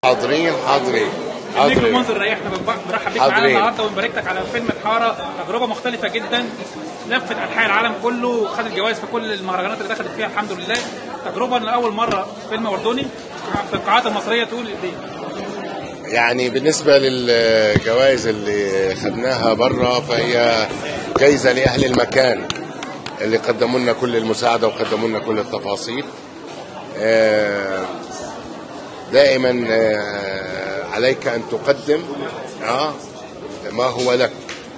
حاضرين حاضرين النجم حاضرين منذر ريحنا بنرحب بيك معانا حاضرين. النهارده ونبارك لك على فيلم الحاره تجربه مختلفه جدا لفت انحاء العالم كله خدت جوائز في كل المهرجانات اللي دخلت فيها الحمد لله تجربه لاول مره فيلم اردني في القاعات المصريه تقول دي يعني بالنسبة للجوائز اللي خدناها بره فهي جايزة لأهل المكان اللي قدموا لنا كل المساعدة وقدموا لنا كل التفاصيل آه، دائما آه، عليك أن تقدم آه، ما هو لك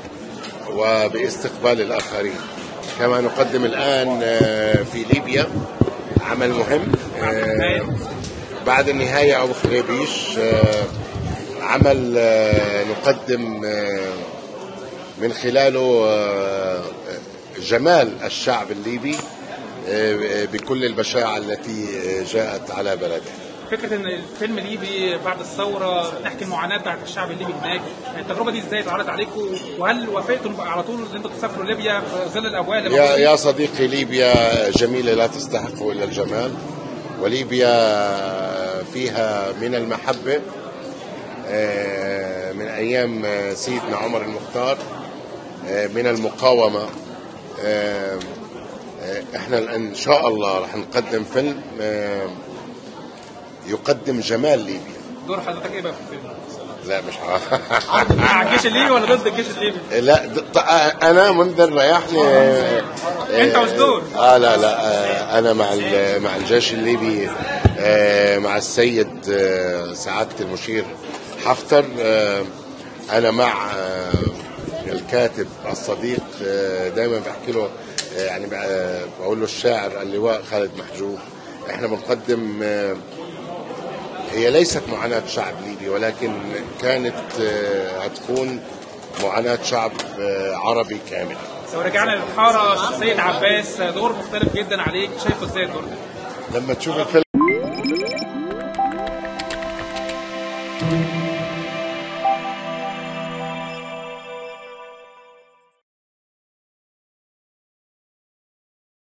وباستقبال الآخرين كما نقدم الآن آه، في ليبيا عمل مهم آه، بعد النهاية أبو خريبيش آه، عمل آه، نقدم آه، من خلاله آه، جمال الشعب الليبي آه، بكل البشاعة التي آه، جاءت على بلده فكره ان الفيلم ليبي بعد الثوره بنحكي المعاناه بتاعت الشعب الليبي هناك التجربه دي ازاي اتعرضت عليكم وهل وافقتم على طول ان انتوا تسافروا ليبيا في ظل الاجواء اللي يا موجودة؟ يا صديقي ليبيا جميلة لا تستحق إلا الجمال وليبيا فيها من المحبة آه، من أيام آه، سيدنا عمر المختار آه، من المقاومة آه، آه، احنا الآن ان شاء الله رح نقدم فيلم آه، يقدم جمال ليبيا دور حضرتك ايه بقى في الفيلم؟ لا مش عارف مع الجيش الليبي ولا ضد الجيش الليبي؟ لا د- ط- انا منذر ريحني آه، أنت آه، وشدور. اه لا لا آه، انا مع ال- مع الجيش الليبي آه، مع السيد آه، سعاده المشير حفتر آه، انا مع آه، الكاتب الصديق آه، دايما بحكي له آه، يعني ب- بقول له الشاعر اللواء خالد محجوب احنا بنقدم آه، هي ليست معاناة شعب ليبي ولكن كانت آه، هتكون معاناة شعب آه، عربي كامل لو رجعنا للحاره شخصيه عباس دور مختلف جدا عليك شايفه ازاي الدور ده؟ لما تشوف الفيلم